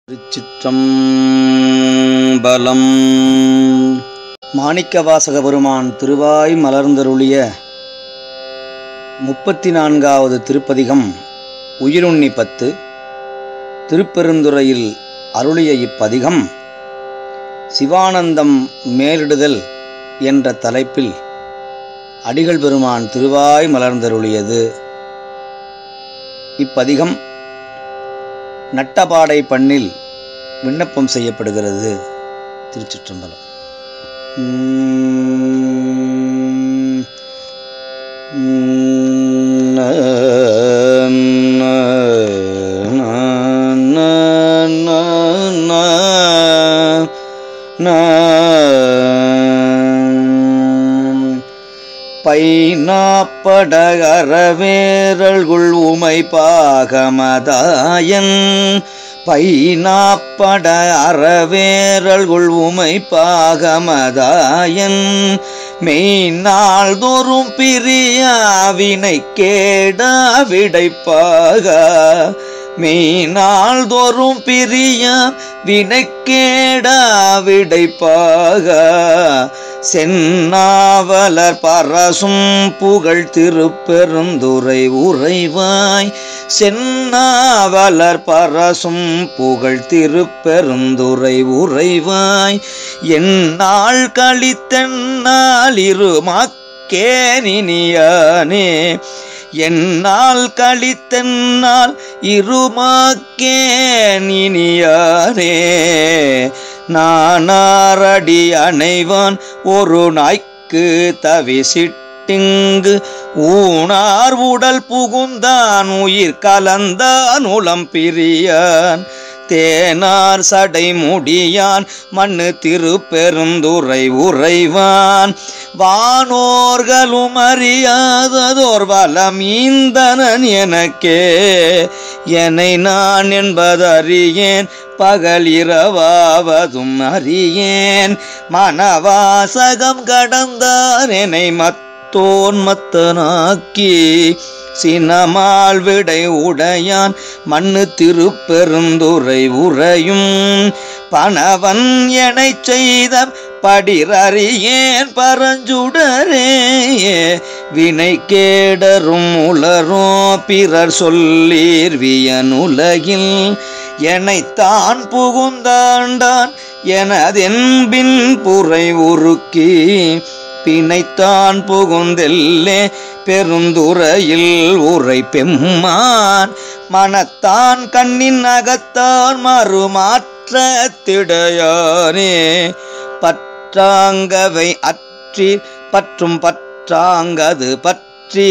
திருச்சிற்றம்பலம் மாணிக்கவாசக பெருமான் திருவாய் மலர்ந்தருளிய முப்பத்தி நான்காவது திருப்பதிகம் உயிருண்ணி பத்து திருப்பெருந்துறையில் அருளிய இப்பதிகம் சிவானந்தம் மேலிடுதல் என்ற தலைப்பில் அடிகள் பெருமான் திருவாய் மலர்ந்தருளியது இப்பதிகம் நட்டபாடை பண்ணில் விண்ணப்பம் செய்யப்படுகிறது திருச்சிற்றம்பலம் உம் உம் ந- ந- ந- ந- ந- ந- பைனாப்பட அறவேரல்குள் உமை பாகமதாயன் பைனாப்பட அறவேரல்குள் உமை பாகமதாயன் மெய்நாள் தோறும் பிரியாவினை கேடா விடைப்பாக மெய்நாள் தோறும் பிரிய வினைக்கேடா விடைப்பாக சென்னாவலர் பரசும் புகழ் திருப்பெருந்துரை உறைவாய் சென்னாவலர் பரசும் புகழ் திருப்பெருந்துரை உறைவாய் எந்நாள் கழித்தென்னால் இருமாக்கேனினியானே என்னால் கழித்தென்னால் இருமாக்கேனினியானே நானாரடி அணைவான் ஒரு நாய்க்கு தவிசிட்டிங்கு ஊனார் உடல் புகுந்தான் உயிர் கலந்தான் உளம் பிரியான் தேனார் சடை முடியான் மண்ணு திருப்பெருந்துரை உறைவான் வானோர்களும் அறியாததோர் வலம் ஈந்தனன் எனக்கே என்னை நான் என்பதறியேன் பகல் இரவாவதும் அறியேன் மனவாசகம் கடந்தார் என்னை மத்தோன் மத்தனாக்கி சினமால் விடை உடையான் மண்ணு திருப்பெருந்துரை உறையும் பணவன் எனைச் செய்த படிரறியேன் பரஞ்சுடரே வினை கேடரும் உளரோ பிறர் சொல்லீர் வியனுலகில் எனைத்தான் புகுந்தாண்டான் எனதென்பின் புரை உருக்கி பிணைத்தான் புகுந்தெல்லே பெருந்துறையில் உரை பெம்மான் மனத்தான் கண்ணின் அகத்தான் மறுமாற்ற திடையானே பற்றாங்கவை அற்றி பற்றும் பற்றாங்கது பற்றி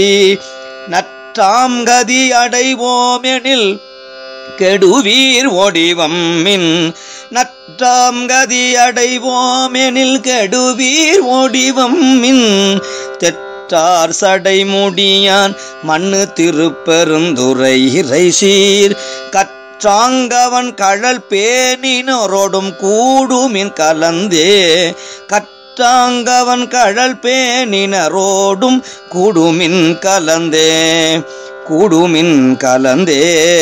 நற்றாங்கதி அடைவோம் எனில் கெடுவீர் ஒடிவம்மின் நற்றாம் கதி அடைவோமெனில் கெடுவீர் ஒடிவம்மின் தெற்றார் சடை முடியான் மண்ணு திருப்பெருந்துரை இறை சீர் கற்றாங்கவன் கழல் பேணினோரோடும் கூடுமின் கலந்தே கற்றாங்கவன் கழல் பேணினரோடும் கூடுமின் கலந்தே கூடுமின் கலந்தே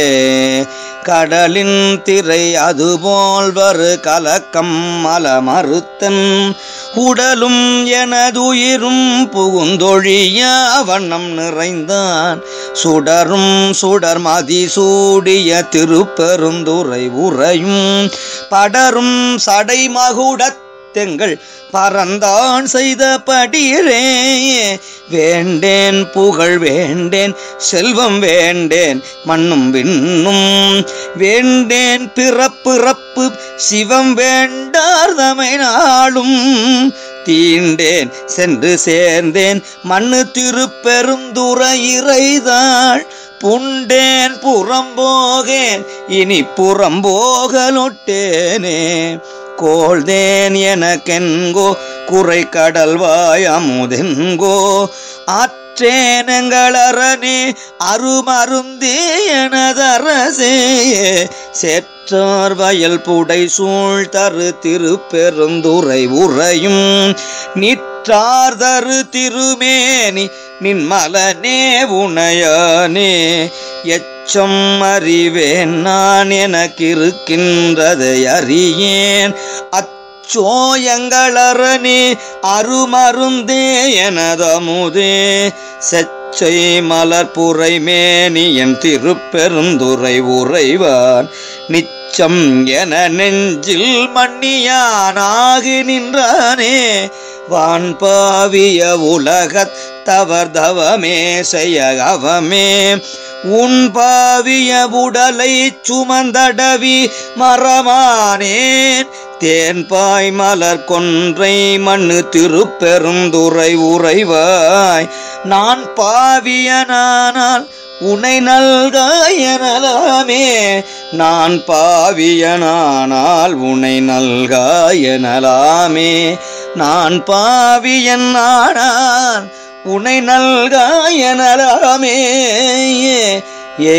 கடலின் திரை அதுபோல் வரு கலக்கம் மலமறுத்தன் உடலும் எனதுயிரும் புகுந்தொழிய வண்ணம் நிறைந்தான் சுடரும் சுடர் மதி சூடிய திருப்பெருந்துரை உறையும் படரும் சடை மகுடத் தெங்கள் பறந்தான் செய்த படிரே வேண்டேன் புகழ் வேண்டேன் செல்வம் வேண்டேன் மண்ணும் விண்ணும் வேண்டேன் பிறப்பிறப்பு சிவம் வேண்டார் தமை நாளும் தீண்டேன் சென்று சேர்ந்தேன் மண்ணு திருப்பெருந்துரை இறைதாள் புண்டேன் புறம்போகேன் இனி புறம்போகலொட்டேனே கோள்தேன் எனக்கென்கோ குறை கடல்வாய் அமுதென்கோ ஆற்றேனங்களரணே அருமருந்தே எனதரசே சேற்றார் வயல் புடை சூழ் தரு திருப்பெருந்துரை உறையும் நிற்றார் தரு திருமேனி நின்மலனே உணையானே எச்ச அச்சம் அறிவேன் நான் எனக்கு இருக்கின்றதை அறியேன் அச்சோயங்களரணி அருமருந்தே எனதமுதே செச்சை மலர்புரை மேனியன் திருப்பெருந்துரை உறைவான் நிச்சம் என நெஞ்சில் மண்ணியானாகி நின்றானே வான்பாவிய உலகத் தவர் தவமே செய்ய அவமே உன் பாவிய உடலை சுமந்தடவி மரமானேன் தேன்பாய் மலர் கொன்றை மண்ணு திருப்பெருந்துரை உறைவாய் நான் பாவியனானால் உனை நல்காயனலாமே நான் பாவியனானால் உனை நல்காயனலாமே நான் பாவியனானால் உனை நல்காயனலாமே ஏ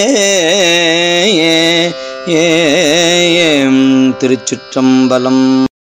ஏ ஏ திருச்சிற்றம்பலம்